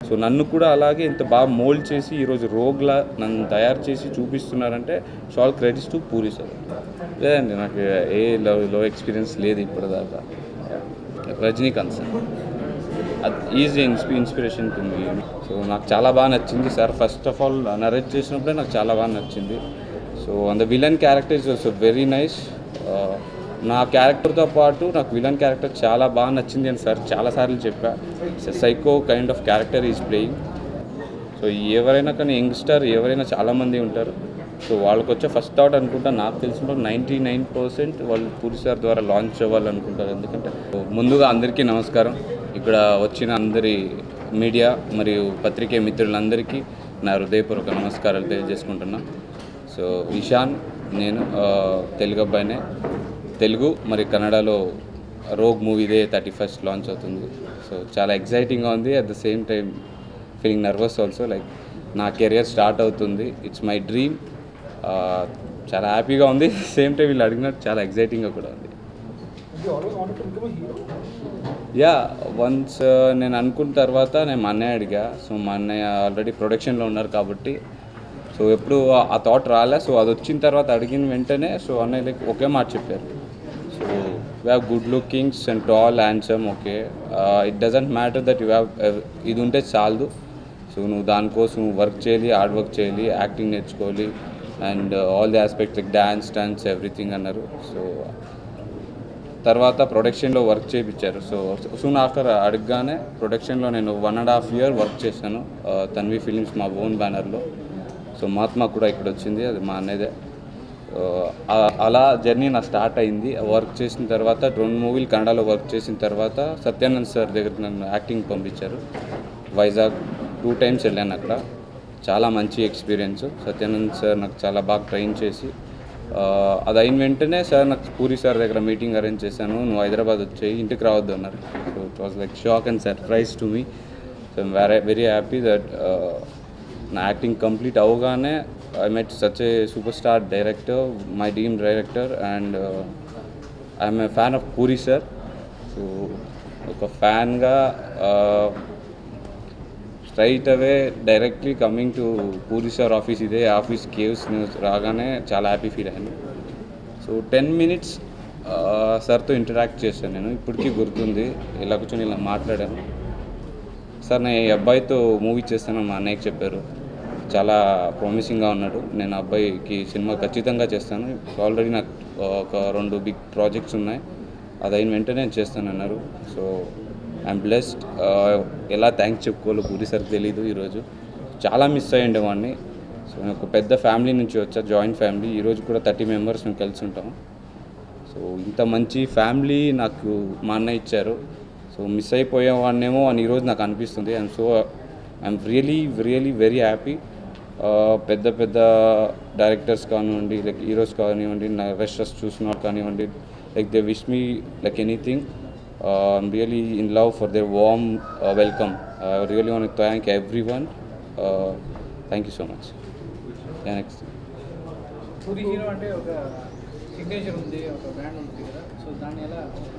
So నన్ను కూడా అలాగే ఇంత బాగా మోల్డ్ చేసి ఈరోజు రోగ్లా నన్ను తయారు చేసి చూపిస్తున్నారంటే shall credits to Puri sir లేదండి నాకు ఏ లో లో ఎక్స్పీరియన్స్ లేదు ఇప్పటిదాకా రజనీకాంత్ సార్ ఈజీ ఇన్స్పి ఇన్స్పిరేషన్ టు మీ సో నాకు చాలా బాగా నచ్చింది sir first of all narrate చేసినప్పుడే నాకు చాలా బాగా నచ్చింది సో అంద villain character is also very nice నా క్యారెక్టర్తో పాటు నాకు విలన్ క్యారెక్టర్ చాలా బాగా నచ్చింది అని సార్ చాలాసార్లు చెప్పా psycho kind of character is playing so ఎవరైనా కానీ యంగ్స్టర్ ఎవరైనా చాలామంది ఉంటారు సో వాళ్ళకి వచ్చే ఫస్ట్ థాట్ అనుకుంటా నాకు తెలిసిన నైంటీ నైన్ పర్సెంట్ వాళ్ళు పూరి సార్ ద్వారా లాంచ్ అవ్వాలనుకుంటారు ఎందుకంటే ముందుగా అందరికీ నమస్కారం ఇక్కడ వచ్చిన అందరి మీడియా మరియు పత్రికే మిత్రులందరికీ నా హృదయపూర్వక నమస్కారాలు తెలియజేసుకుంటున్నా సో ఇషాన్ నేను ఆ, తెలుగు అబ్బాయినే తెలుగు మరి కన్నడలో రోగ్ మూవీదే థర్టీ ఫస్ట్ లాంచ్ అవుతుంది సో చాలా ఎగ్జైటింగ్గా ఉంది at the same time feeling nervous also like నా కెరియర్ స్టార్ట్ అవుతుంది ఇట్స్ మై డ్రీమ్ చాలా హ్యాపీగా ఉంది సేమ్ టైం వీళ్ళు అడిగినట్టు చాలా ఎగ్జైటింగ్గా కూడా ఉంది యా వన్స్ నేను అనుకున్న తర్వాత నేను మా అన్నయ్య అడిగా సో మా అన్నయ్య ఆల్రెడీ ప్రొడక్షన్లో ఉన్నారు కాబట్టి సో ఎప్పుడు ఆ- ఆ థాట్ రాలే సో అది వచ్చిన తర్వాత అడిగిన వెంటనే సో అన్నయ్య లైక్ ఒకే మాట చెప్పారు so you have good lookings and tall handsome okay it doesn't matter that you have ఇది ఉంటే చాలదు సో నువ్వు దానికోసం వర్క్ చేయాలి హార్డ్ వర్క్ చేయాలి యాక్టింగ్ నేర్చుకోవాలి and all the aspects like dance dance everything అన్నారు సో తర్వాత ప్రొడక్షన్లో వర్క్ చేయించారు సో సూన్ ఆఫ్టర్ అడగగానే ప్రొడక్షన్లో నేను one and half year work చేశాను ఆ, తన్వి ఫిలిమ్స్ మా ఓన్ బ్యానర్లో సో మహాత్మా కూడా ఇక్కడ వచ్చింది అది మా అన్నదే ఆ, అలా జర్నీ నా స్టార్ట్ అయింది వర్క్ చేసిన తర్వాత రెండు మూవీలు కన్నడలో వర్క్ చేసిన తర్వాత సత్యానంద్ సార్ దగ్గరికి నన్ను యాక్టింగ్ పంపించారు వైజాగ్ టూ టైమ్స్ వెళ్ళాను అక్కడ చాలా మంచి ఎక్స్పీరియన్స్ సత్యానంద్ సార్ నాకు చాలా బాగా ట్రైన్ చేసి ఆ, అది అయిన వెంటనే సార్ నాకు పూరి సార్ దగ్గర మీటింగ్ అరేంజ్ చేశాను నువ్వు హైదరాబాద్ వచ్చేయి ఇంటికి రావద్దు అన్నారు so it was like shock and surprise to me so very very happy that నా యాక్టింగ్ కంప్లీట్ అవగానే I met such a super star director my dream director and I'm a fan of Puri sir so ఒక ఫ్యాన్గా straight away directly coming to Puri sir office ఇదే office కేవ్స్ news రాగానే చాలా happy feel అయ్యాను so ten minutes సార్తో interact చేశాను నేను ఇప్పటికీ గుర్తుంది ఇలా కూర్చొని ఇలా మాట్లాడాను సార్ నేను ఈ అబ్బాయితో మూవీ చేస్తాను మా అన్నయ్యకి చెప్పారు చాలా ప్రామిసింగ్గా ఉన్నాడు నేను ఆ అబ్బాయికి సినిమా ఖచ్చితంగా చేస్తాను ఆల్రెడీ నాకు ఒక రెండు బిగ్ ప్రాజెక్ట్స్ ఉన్నాయి అది అయిన వెంటనే నేను చేస్తానన్నారు సో ఐఎమ్ బ్లెస్డ్ ఎలా థ్యాంక్స్ చెప్పుకోవాలో పూరి సార్ తెలీదు ఈరోజు చాలా మిస్ అయ్యండి వాడిని సో నేను ఒక పెద్ద ఫ్యామిలీ నుంచి వచ్చా జాయింట్ ఫ్యామిలీ ఈరోజు కూడా థర్టీ మెంబర్స్ మేము కలిసి ఉంటాం సో ఇంత మంచి ఫ్యామిలీ నాకు మా అన్న ఇచ్చారు సో మిస్ అయిపోయేవాడినేమో అని ఈరోజు నాకు అనిపిస్తుంది I'm so I'm really really very happy పెద్ద పెద్ద డైరెక్టర్స్ కానివ్వండి లైక్ హీరోస్ కానివ్వండి నా రెస్టర్స్ చూసిన వాళ్ళు కానివ్వండి like they wish me like anything I'm really in love for they warm welcome I really want thank every one thank you so much next Puri hero అంటే ఒక సిగ్నేచర్ ఉంది ఒక బ్రాండ్ ఉంది కదా సో దాన్ని ఎలా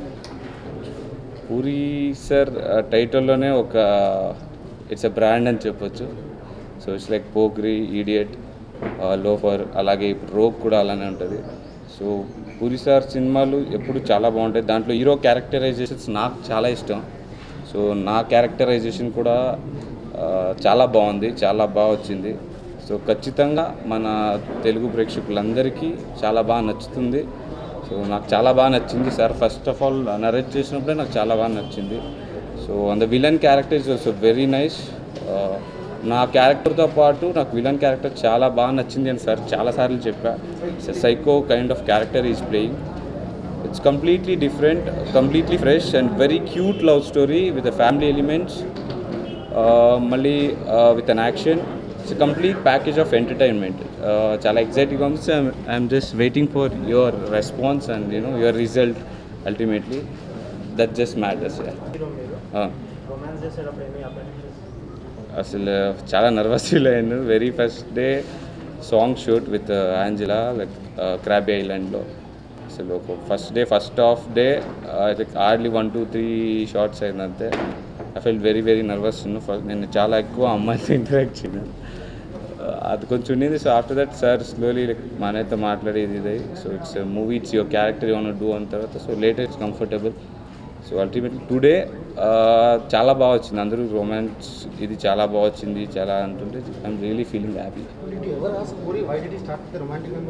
పూరి సార్ టైటిల్లోనే ఒక ఇట్స్ ఎ బ్రాండ్ అని చెప్పొచ్చు so it's like Pokiri idiot loafer అలాగే ఇప్పుడు రోగ్ కూడా అలానే ఉంటుంది సో పూరి సార్ సినిమాలు ఎప్పుడు చాలా బాగుంటాయి దాంట్లో హీరో క్యారెక్టరైజేషన్స్ నాకు చాలా ఇష్టం సో నా క్యారెక్టరైజేషన్ కూడా ఆ, చాలా బాగుంది చాలా బాగా వచ్చింది సో ఖచ్చితంగా మన తెలుగు ప్రేక్షకులందరికీ చాలా బాగా నచ్చుతుంది సో నాకు చాలా బాగా నచ్చింది sir first of all narrate చేసినప్పుడే నాకు చాలా బాగా నచ్చింది సో అంద villain character is also very nice నా క్యారెక్టర్తో పాటు నాకు విలన్ క్యారెక్టర్ చాలా బాగా నచ్చింది అని సార్ చాలాసార్లు చెప్పా psycho kind of character is playing it's completely different completely fresh and very cute love story with family elements మళ్ళీ with an action it's complete package of entertainment చాలా ఎక్సైటింగ్గా ఉంది so I'm just waiting for your response and you know your result ultimately that just matters romance చేసేటప్పుడు ఏమి update అసలు చాలా nervous feel అయ్యాను very first day song shoot with Angela like Krabi ఐలాండ్లో అసలు ఒక first day first half day I think hardly one two three shots అయిందంతే I fell very very nervous first నేను చాలా ఎక్కువ అమ్మాయిలతో ఇంటరాక్ట్ చేయను అది కొంచెం ఉండింది so after that sir slowly like మనైతే మాట్లాడేది ఇది so it's movie it's your character యూన్ డూ అన్న తర్వాత so later it's comfortable so ultimately today చాలా బాగా వచ్చింది అందరూ రొమాన్స్ ఇది చాలా బాగా వచ్చింది చాలా అంటుంటే I'm really feeling happy Did you ever ask Puri why did he start with the romantic number?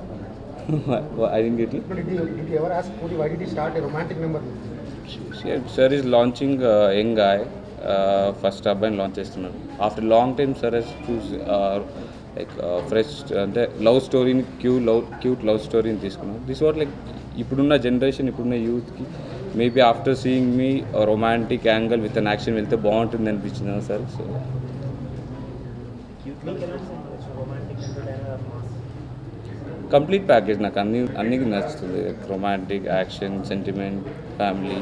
I didn't get No, did you, did you ever ask Puri why did he start a romantic number? Sir is launching young guy first అబ్బాయిని launch చేస్తున్నారు after long time sir he's choose like fresh అంటే love స్టోరీని క్యూ love cute love స్టోరీని తీసుకున్నాం this what like ఇప్పుడున్న generation ఇప్పుడున్న యూత్కి maybe after seeing me romantic angle with an action వెళ్తే బాగుంటుంది అనిపించింది సార్ సో మీకు ఎలా అనిపించింది romantic entertainer or mass? Complete package నాకు అన్ని అన్ని నచ్చుతుంది romantic action sentiment family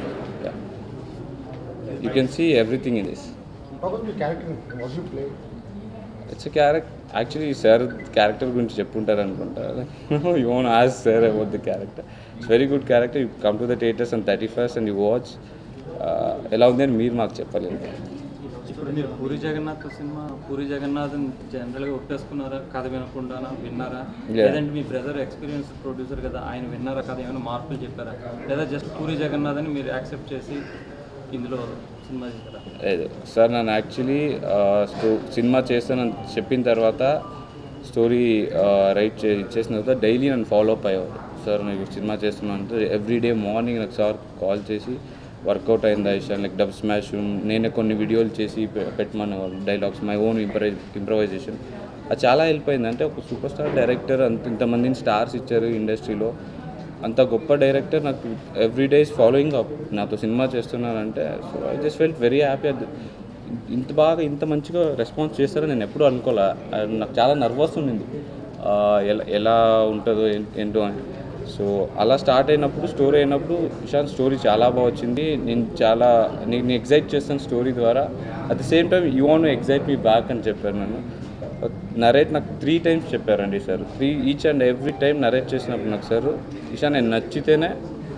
you can see everything in this How was your character? Was you play? It's క్యారెక్ట్ యాక్చువల్లీ సార్ క్యారెక్టర్ గురించి చెప్పుంటారు అనుకుంటా you own ask sir about the character it's very good character you come to the theatres and thirty first and you watch ఎలా ఉంది అని మీరు మాకు చెప్పలేదు ఇప్పుడు మీరు పూరి జగన్నాథ్ సినిమా పూరి జగన్నాథ్ జనరల్గా ఒట్టేసుకున్నారా కథ వినకుండా విన్నారా Yeah. లేదంటే మీ బ్రదర్ ఎక్స్పీరియన్స్ ప్రొడ్యూసర్ కదా ఆయన విన్నారా కథ ఏమైనా మార్పులు చెప్పారా లేదా జస్ట్ పూరి జగన్నాథ్ అని మీరు యాక్సెప్ట్ చేసి ఇందులో సినిమా చేశారా లేదు సార్ నన్ను యాక్చువల్లీ స్టో సినిమా చేస్తానని చెప్పిన తర్వాత స్టోరీ రైట్ చే ఇచ్చేసిన తర్వాత డైలీ నన్ను ఫాలో అప్ అయ్యేవారు సార్ నేను సినిమా చేస్తున్నాను అంటే ఎవ్రీ డే మార్నింగ్ నాకు సార్ కాల్ చేసి వర్కౌట్ అయిందా ఇషా లైక్ డబ్ స్మాష్ నేనే కొన్ని వీడియోలు చేసి పె- పెట్టమనేవాళ్ళు dialogues my own improvise improvisation అది చాలా హెల్ప్ అయింది అంటే ఒక సూపర్ స్టార్ డైరెక్టర్ అంత ఇంతమందిని స్టార్స్ ఇచ్చారు ఇండస్ట్రీలో అంత గొప్ప డైరెక్టర్ నాకు ఎవ్రీ డేస్ ఫాలోయింగ్ అప్ నాతో సినిమా చేస్తున్నానంటే so I just felt very happy ఇంత బాగా ఇంత మంచిగా రెస్పాన్స్ చేస్తారని నేను ఎప్పుడూ అనుకోలే And నాకు చాలా నర్వస్ ఉండింది ఆ, ఎలా ఎలా ఉంటుందో ఏం- ఏంటో అని సో అలా స్టార్ట్ అయినప్పుడు స్టోరీ అయినప్పుడు ఇషాంత్ స్టోరీ చాలా బాగా వచ్చింది నేను చాలా నేను ఎగ్జైట్ చేస్తాను స్టోరీ ద్వారా at the same time you want excite me back అని చెప్పారు నన్ను నరేట్ నాకు త్రీ టైమ్స్ చెప్పారండి sir three each and every time narrate చేసినప్పుడు నాకు సార్ ఇషా నేను నచ్చితేనే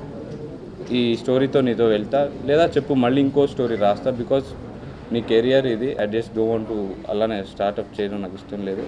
ఈ స్టోరీతో నీతో వెళ్తా లేదా చెప్పు మళ్ళీ ఇంకో స్టోరీ రాస్తా బికాజ్ నీ కెరియర్ ఇది I just do want to అలానే స్టార్ట్అప్ చేయడం నాకు ఇష్టం లేదు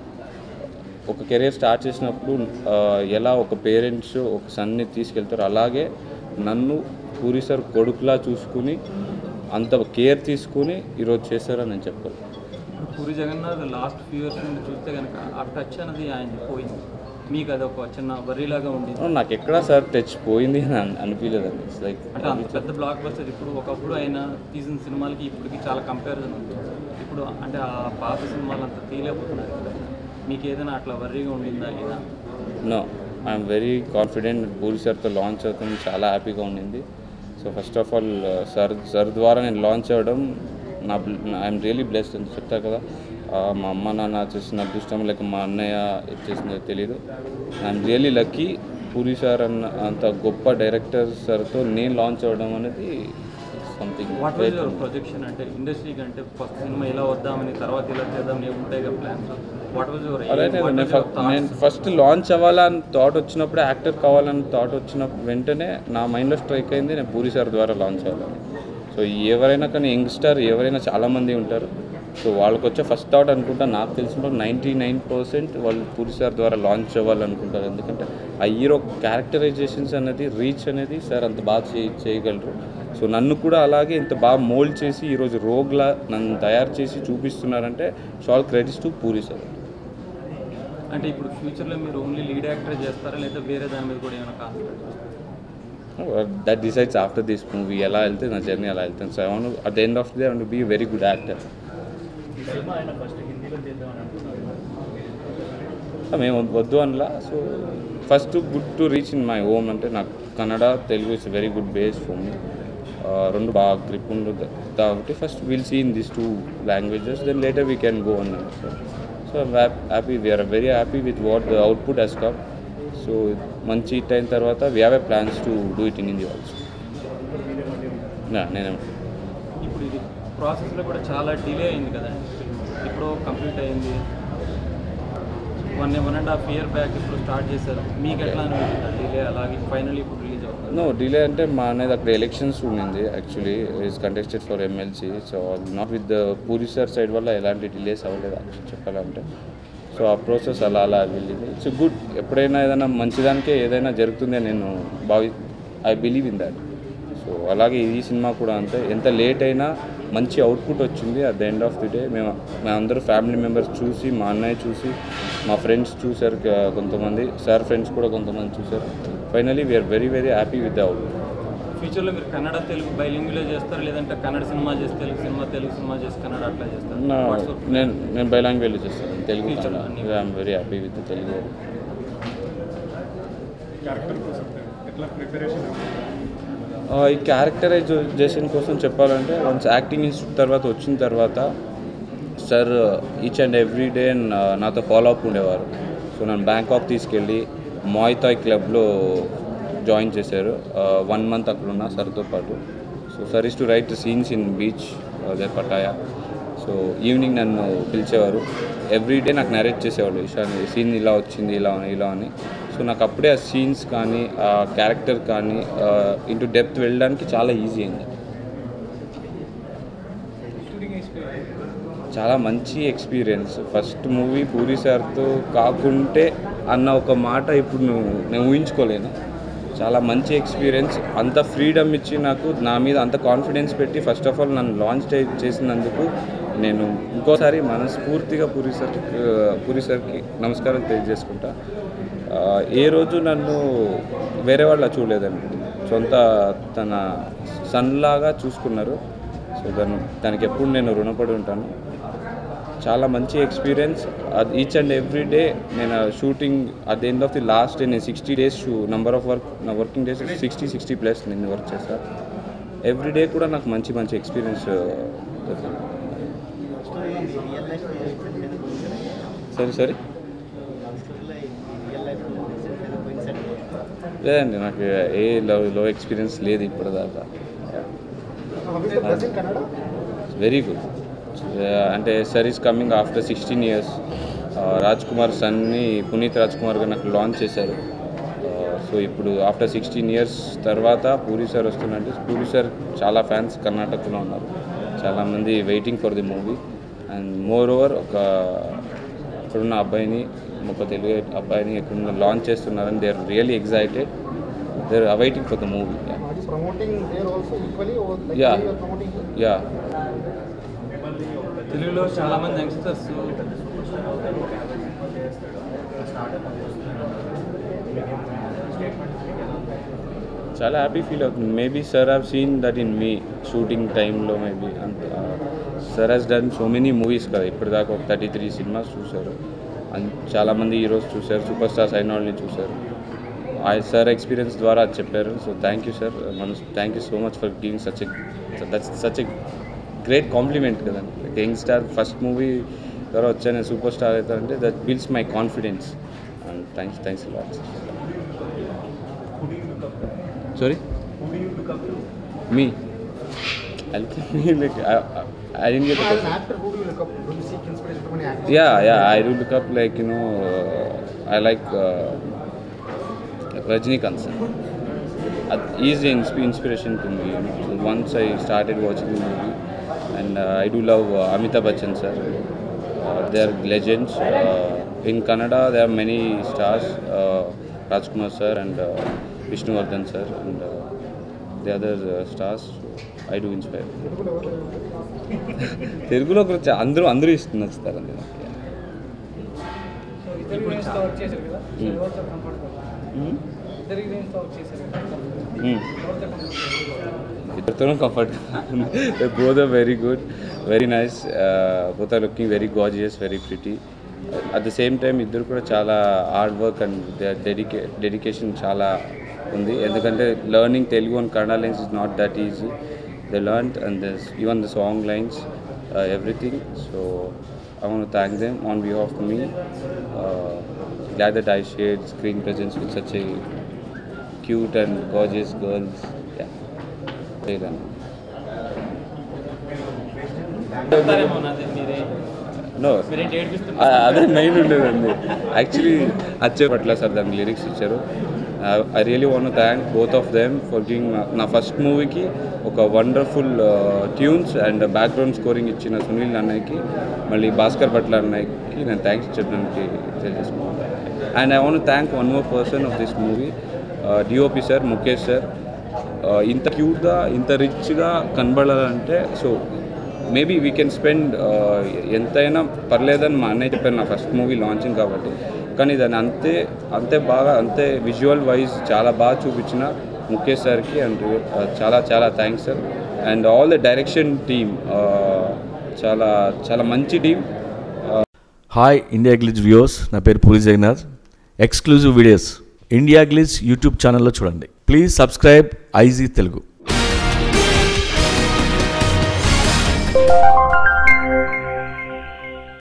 ఒక కెరీర్ స్టార్ట్ చేసినప్పుడు ఆ, ఎలా ఒక పేరెంట్స్ ఒక సన్ని తీసుకెళ్తారో అలాగే నన్ను పూరి సార్ కొడుకులా చూసుకుని అంత కేర్ తీసుకుని ఈరోజు చేశారని నేను చెప్పాలి ఇప్పుడు Puri Jagannath last few years నుండి చూస్తే కనుక ఆ టచ్ అనేది ఆయన పోయింది మీకు అది ఒక చిన్న వర్రీలాగా ఉండేది నాకు ఎక్కడా సార్ టచ్ పోయింది అని అన్- అనిపించలేదండి ఇట్స్ లైక్ అంటే అంత పెద్ద బ్లాక్ బస్టర్ ఇప్పుడు ఒకప్పుడు ఆయన తీసిన సినిమాలకి ఇప్పటికి చాలా కంపారిజన్ ఉంది ఇప్పుడు అంటే ఆ పాత సినిమాలు అంత తీయలేకపోతున్నారు ఇప్పుడు ఆయన. మీకు ఏదైనా అట్లా వర్రీగా ఉండిందా లేదా no I'm very confident Puri సార్తో లాంచ్ అవుతుంది చాలా హ్యాపీగా ఉండింది so first of all sir sir ద్వారా నేను లాంచ్ అవ్వడం నా ఐఎమ్ రియలీ బ్లెస్డ్ అని చెప్తా కదా ఆ, మా అమ్మ నాన్న చేసిన అదృష్టం లేక మా అన్నయ్య చేసిందో తెలియదు I'm really lucky Puri sir అన్న అంత గొప్ప డైరెక్టర్ సార్తో నేను లాంచ్ అవ్వడం అనేది something what was your projection అంటే ఇండస్ట్రీకి అంటే ఫస్ట్ సినిమా ఇలా వద్దామని తర్వాత ఇలా చేద్దామని ఏమి ఉంటాయి కదా ప్లాన్స్ వాట్ వాజ్ యువర్ అదే నేను ఫ- నేను ఫస్ట్ లాంచ్ అవ్వాలని థాట్ వచ్చినప్పుడు యాక్టర్ కావాలని థాట్ వచ్చినప్పుడు వెంటనే నా మైండ్లో స్ట్రైక్ అయింది నేను పూరి సార్ ద్వారా లాంచ్ అవ్వాలని సో ఎవరైనా కానీ యంగ్స్టర్ ఎవరైనా చాలామంది ఉంటారు సో వాళ్ళకి వచ్చే ఫస్ట్ థాట్ అనుకుంటా నాకు తెలిసిన నైంటీ నైన్ పర్సెంట్ వాళ్ళు పూరి సార్ ద్వారా లాంచ్ అవ్వాలనుకుంటారు ఎందుకంటే ఆ హీరో క్యారెక్టరైజేషన్స్ అనేది రీచ్ అనేది సార్ అంత బాగా చేయ చేయగలరు సో నన్ను కూడా అలాగే ఇంత బాగా మోల్డ్ చేసి ఈరోజు రోగ్లా నన్ను తయారు చేసి చూపిస్తున్నారంటే shall credits to Puri sir అంటే ఇప్పుడు ఫ్యూచర్లో మీరు ఓన్లీ లీడ్ యాక్టర్ చేస్తారా లేదా వేరే దాని మీద కూడా ఏమైనా concentrate that decides after this movie ఎలా వెళ్తే నా జర్నీ అలా వెళ్తాను so I want at the end of the I want be very good actor ఈ సినిమా ఆయన ఫస్ట్ హిందీలో చేద్దామని అనుకున్నారు మేము వద్దు అనలా so first good to reach in my home అంటే నాకు Kannada Telugu it's very good base for me రెండు బాగా గ్రిప్ ఉండదు కాబట్టి first will see in this two languages then later we can go అన్నాను sir so happy we're very happy with what the output he's come so మంచి hit అయిన తర్వాత we have a plans to do it in Hindi also నేనే ఇప్పుడు ఇది ప్రాసెస్లో కూడా చాలా డిలే అయింది కదండి ఇప్పుడు కంప్లీట్ అయింది one one and half year back ఇప్పుడు స్టార్ట్ చేశారు మీకు ఎట్లా అనిపించింది డిలే అలాగే ఫైనల్ ఇప్పుడు రిలీజ్ అవుతుంది నో డిలే అంటే మా అనేది అక్కడ ఎలక్షన్స్ ఉండింది actually is contested for MLC so not with the Puri sir side వల్ల ఎలాంటి డిలేస్ అవ్వలేదు actually చెప్పాలంటే సో ఆ ప్రాసెస్ అలా అలా వెళ్ళింది ఇట్స్ గుడ్ ఎప్పుడైనా ఏదైనా మంచిదానికే ఏదైనా జరుగుతుంది అని నేను భావి I believe in that so అలాగే ఈ సినిమా కూడా అంతే ఎంత లేట్ అయినా మంచి అవుట్పుట్ వచ్చింది at the end of the day మేము మేమందరూ ఫ్యామిలీ మెంబర్స్ చూసి మా అన్నయ్య చూసి మా ఫ్రెండ్స్ చూశారు క- కొంతమంది సార్ ఫ్రెండ్స్ కూడా కొంతమంది చూశారు finally we're very very happy with the output ఫ్యూచర్లో మీరు కన్నడ తెలుగు బైలింగ్లో చేస్తారు లేదంటే కన్నడ సినిమా చేసి తెలుగు సినిమా తెలుగు సినిమా చేసి కన్నడ అట్లా చేస్తారు నా What's your- నేను నేను బైలాంగ్వేజ్ చేస్తాను తెలుగు Future అన్ని. I'm very happy with Telugu ఆ, ఈ క్యారెక్టరైజేషన్ కోసం చెప్పాలంటే వన్స్ యాక్టింగ్ ఇన్స్టిట్యూట్ తర్వాత వచ్చిన తర్వాత sir each and every day నాతో ఫాలో అప్ ఉండేవారు సో నన్ను బ్యాంకాక్ తీసుకెళ్ళి మాయితాయ్ క్లబ్లో జాయిన్ చేశారు వన్ మంత్ అక్కడ ఉన్న సార్తో పాటు so sir is to write scenes in beach అదే పటాయా సో ఈవినింగ్ నన్ను పిలిచేవారు ఎవ్రీ డే నాకు నరేట్ చేసేవాళ్ళు ఇషాన్ సీన్ ఇలా వచ్చింది ఇలా అని ఇలా అని సో నాకు అప్పుడే ఆ సీన్స్ కానీ ఆ క్యారెక్టర్ కానీ ఇంటూ డెప్త్ వెళ్ళడానికి చాలా ఈజీ అయింది షూటింగ్ ఎక్స్పీరియన్స్ చాలా మంచి ఎక్స్పీరియన్స్ ఫస్ట్ మూవీ పూరి సార్తో కాకుంటే అన్న ఒక మాట ఇప్పుడు నువ్వు నేను ఊహించుకోలేను చాలా మంచి ఎక్స్పీరియన్స్ అంత ఫ్రీడమ్ ఇచ్చి నాకు నా మీద అంత కాన్ఫిడెన్స్ పెట్టి ఫస్ట్ ఆఫ్ ఆల్ నన్ను లాంచ్ చేసినందుకు నేను ఇంకోసారి మనస్ఫూర్తిగా పూరి సార్ పూరి సార్కి నమస్కారం తెలియజేసుకుంటా ఆ, ఏ రోజు నన్ను వేరే వాళ్ళ చూడలేదండి సొంత తన సన్లాగా చూసుకున్నారు సో దాన్ని దానికి ఎప్పుడు నేను రుణపడి ఉంటాను చాలా మంచి ఎక్స్పీరియన్స్ అది ఈచ్ అండ్ ఎవ్రీ డే నేను shooting at the end of the last day నేను sixty days shoot number of work నా working days sixty sixty plus నేను వర్క్ చేస్తాను ఎవ్రీ డే కూడా నాకు మంచి మంచి ఎక్స్పీరియన్స్ సరే సరే లేదండి నాకు ఏ లో లో ఎక్స్పీరియన్స్ లేదు ఇప్పటిదాకా వెరీ గుడ్ అంటే sir is coming after sixteen years Raj Kumar సన్ని పునీత్ రాజ్ కుమార్ గారు నాకు లాంచ్ చేశారు సో ఇప్పుడు ఆఫ్టర్ సిక్స్టీన్ ఇయర్స్ తర్వాత పూరి సార్ వస్తున్నట్టు పూరి సార్ చాలా ఫ్యాన్స్ కర్ణాటకలో ఉన్నారు చాలామంది waiting for the movie and more over ఒక ఇక్కడున్న అబ్బాయిని ఒక తెలుగు అబ్బాయిని ఎక్కడున్న లాంచ్ చేస్తున్నారని they are really excited they are awaiting for the movie promoting there also equally or like Yeah. you are promoting yeah తెలుగులో చాలా మంది యంగ్స్టర్స్ చాలా హ్యాపీ ఫీల్ అవుతుంది maybe sir have seen that in మీ shooting టైంలో maybe అంత sir has done so many movies కదా ఇప్పటిదాకా ఒక థర్టీ త్రీ సినిమాస్ చూశారు అండ్ చాలామంది హీరోస్ చూశారు సూపర్ స్టార్స్ అయిన వాళ్ళని చూశారు ఆ సార్ ఎక్స్పీరియన్స్ ద్వారా అది చెప్పారు సో థ్యాంక్ యూ సార్ మన thank you so much for giving such a that's such a great complement కదండి యంగ్ స్టార్ ఫస్ట్ మూవీ ద్వారా వచ్చాను సూపర్ స్టార్ అవుతారంటే that builds my confidence and thanks thanks lot Sorry? Who do you look up to? Me. I'll me like I, I, I didn't get the as an question. actor who do you look up to? Do you seek inspiration from any actor? Yeah, yeah. I do look up like you know. Uh, I like uh, Rajinikanth sir. Uh, he's an insp- inspiration to me. You know. So once I started watching the movie, and uh, I do love uh, Amitabh Bachchan sir. Uh, they are legends. Uh, in Kannada, there are many stars. Uh, Rajkumar sir and uh, Vishnuvardhan sir and uh, the other uh, stars. So I do inspire. తెలుగులో గురించి అందరూ అందరూ ఇష్టం నచ్చుతారు అండి నాకు so ఇద్దరు హీరోయిన్స్తో వర్క్ చేశారు కదా సో Hmm. ఎవరితో కంఫర్టబుల్ Hmm? ఇద్దరు హీరోయిన్స్తో వర్క్ చేశారు కదా Hmm. ఎవరితో కంఫర్టబుల్ ఇద్దరితోనూ comfort both are very good very nice both are looking very gorgeous very pretty at the same time ఇద్దరు కూడా చాలా హార్డ్ వర్క్ అండ్ డెడికే డెడికేషన్ చాలా ఉంది ఎందుకంటే learning Telugu and Kannada lines is not that easy they learn and this even the song lines everything so I want thank them on view of me glad that I share screen presence with such a cute and gorgeous girls. Yeah. Very nice. చెప్తారేమో నాది మీరే no మీరేంటి ఏడిపిస్తున్నారు అదే main ఉండేదండి actually అచ్చే పట్ల sir దానికి lyrics ఇచ్చారు I really want thank both of them for giving నా ఫస్ట్ మూవీకి ఒక wonderful tunes and background scoring ఇచ్చిన సునీల్ అన్నయ్యకి మళ్ళీ భాస్కర్ భట్ల అన్నయ్యకి నేను థ్యాంక్స్ చెప్పడానికి తెలియజేసుకున్నాను and I want thank one more person of this movie DOP sir Mukesh sir ఇంత క్యూట్గా ఇంత రిచ్గా కనబడాలంటే so maybe we can spend ఎంతైనా పర్లేదని మా అన్నయ్య చెప్పారు నా ఫస్ట్ మూవీ లాంచింగ్ కాబట్టి కానీ దాన్ని అంతే అంతే బాగా అంతే విజువల్ వైజ్ చాలా బాగా చూపించిన ముఖేష్ సార్కి అండ్ చాలా చాలా thanks sir and all the direction team చాలా చాలా మంచి team hi India Glitz viewers నా పేరు Puri Jagannath exclusive videos India Glitz YouTube ఛానల్లో చూడండి ప్లీజ్ సబ్స్క్రైబ్ ఐజీ తెలుగు